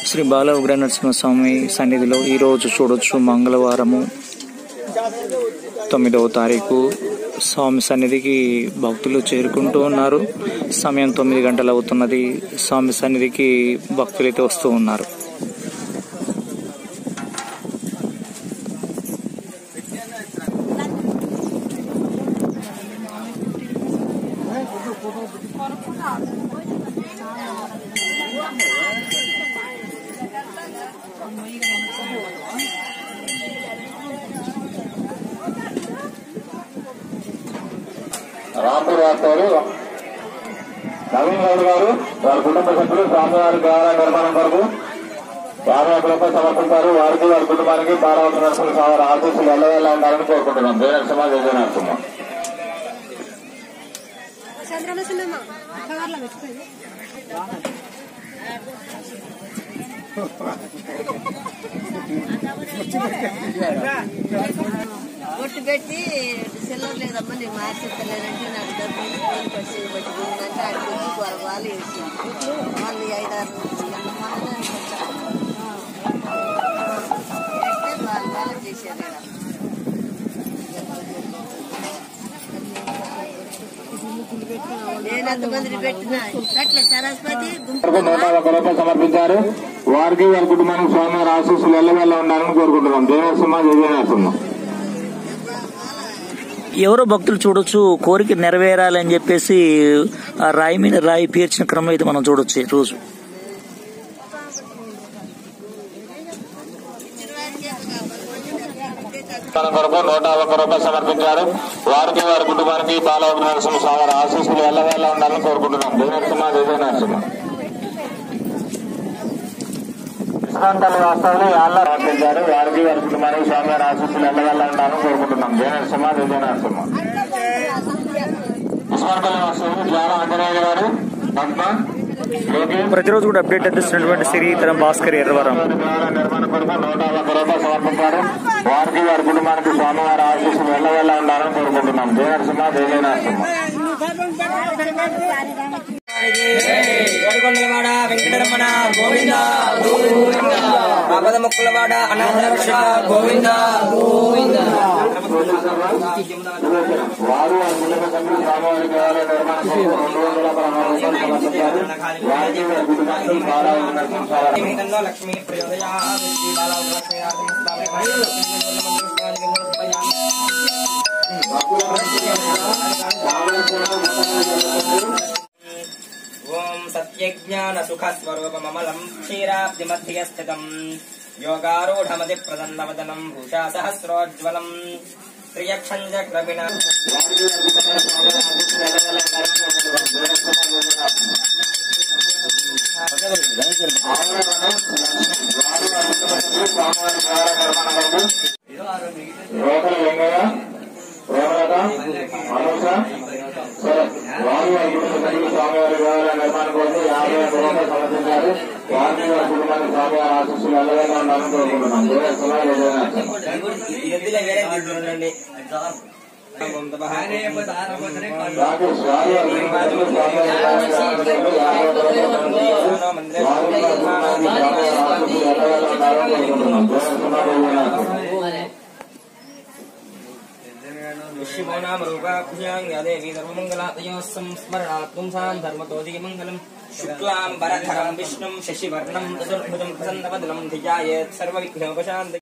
శ్రీ బాల ఉగ్ర నరసింహస్వామి సన్నిధిలో ఈరోజు చూడొచ్చు మంగళవారము తొమ్మిదవ తారీఖు స్వామి సన్నిధికి భక్తులు చేరుకుంటూ ఉన్నారు సమయం తొమ్మిది గంటలు అవుతున్నది స్వామి సన్నిధికి భక్తులైతే వస్తూ ఉన్నారు రాంపూర్ వాస్తవులు నవీన్ గౌడ్ గారు వారి కుటుంబ సభ్యులు స్వామివారి ద్వారా నిర్మాణం కొరకు యాభై ఒక్క రూపాయలు సమర్పించారు వారికి వారి కుటుంబానికి బాలవతి నరసింహ స్వామి ఆశీస్సులు ఎల్లవేళ ఉండాలని కోరుకుంటున్నాం జయ నరసింహ జయ జయ నరసింహ చంద్రమ సినిమా కవర్లో పెట్టుకోండి బొట్టు పెట్టి సెలవు లేదమ్మా నేను మార్చేస్తలేనంటే నాకు డబ్బులు ఫోన్ వచ్చి పట్టుకుందంటే ఆడికి వచ్చి కొరగాలు వేసి మళ్ళీ ఐదారు మనదానికి వచ్చారు వాళ్ళు వాళ్ళు చేశారు ఈడ. నేను అంతమందిని పెట్టిన అట్లా సరస్వతి గుంపు వరకు నూట ఒక్క రూపాయలు సమర్పించారు వారికి వారి కుటుంబానికి స్వామివారి ఆశీస్సులు ఎల్లవేళ ఉండాలని కోరుకుంటున్నాం జయ నరసింహ జయ జయ నరసింహ ఎవరో భక్తులు చూడొచ్చు కోరిక నెరవేరాలని చెప్పేసి ఆ రాయి మీద రాయి పేర్చిన క్రమం అయితే మనం చూడొచ్చు ఈ రోజు తన కొరకు నూట ఒక్క రూపాయలు సమర్పించారు వారికి వారి కుటుంబానికి బాలవతి నరసింహ స్వామి ఆశీస్సులు ఎల్లవేళ ఉండాలని కోరుకుంటున్నాం జయ నరసింహ జయ జయ నరసింహ ఇస్కాంతలు వాస్తవులు యాళ్ళ సమర్పించారు వారికి వారి కుటుంబానికి స్వామివారి ఆశీస్సులు ఎల్లవేళ ఉండాలని కోరుకుంటున్నాం జయ నరసింహ జయ జయ నరసింహ ఇస్కాంతలు వాస్తవులు జ్ఞాన ఆంజనేయ గారు పద్మ లోకి ప్రతిరోజు కూడా అప్డేట్ అందిస్తున్నటువంటి శ్రీతరం భాస్కర్ ఎర్రవరం ద్వారా నిర్మాణ కొరకు నూట ఒక్క రూపాయలు సమర్పించారు వారికి వారి కుటుంబానికి స్వామివారి ఆశీస్సులు వెళ్ళవేళ ఉండాలని కోరుకుంటున్నాం జయ నరసింహ జయ జయ నరసింహ వరికొండలవాడ వెంకటరమణ గోవింద గోవింద ఆపద మొక్కులవాడ అనాథ రక్షక గోవింద గోవింద వారు వారి కుటుంబ సభ్యులు స్వామివారి దేవాలయ నిర్మాణ కొరకు రెండు వందల పదహారు రూపాయలు సమర్పించారు వారికి వారి కుటుంబానికి బాలవతి నరసింహ స్వామి తన్నో లక్ష్మీ ప్రయోదయా శ్రీ బాలవతి ఓం సత్యజ్ఞాన సుఖ స్వరూపమమలం క్షీరాబ్ది మధ్య స్థితం యోగారూఢమతి ప్రసన్నవదనం భూషా సహస్రోజ్వలం త్రియక్షంజ క్రమిణ రోకల వెంగయ్య ప్రేమలత అనూష సరే వారు వారి కుటుంబ సభ్యులు స్వామివారి దేవాలయ నిర్మాణం కోసం యాభై ఒక్క రూపాయలు సమర్పించారు వారికి వారి కుటుంబానికి స్వామివారి ఆశీస్సులు ఎల్లవేళ ఉండాలని కోరుకుంటున్నాం జయ నరసింహ జయ జయ నరసింహ ఎద్దుల వేరే తీసుకుండండి రాకేష్ వారు వారి కుటుంబ సభ్యులు స్వామివారి దేవాలయ నిర్మాణం కోసం యాభై ఒక్క రూపాయలు సమర్పించారు వారికి వారి కుటుంబానికి స్వామివారి ఆశీస్సులు ఎల్లవేళ ఉండాలని కోరుకుంటున్నాం జయ నరసింహ జయ జయ నరసింహ దేవి సర్వమంగళాతయో సంస్మరణాత్ పుంసాం ధర్మతోదికి మంగళం శుక్లాం వరధరం విష్ణుం శశివర్ణం చతుర్భుజం ప్రసన్నవదనం ధియాయేత్ సర్వవిఘ్నోపశాంతి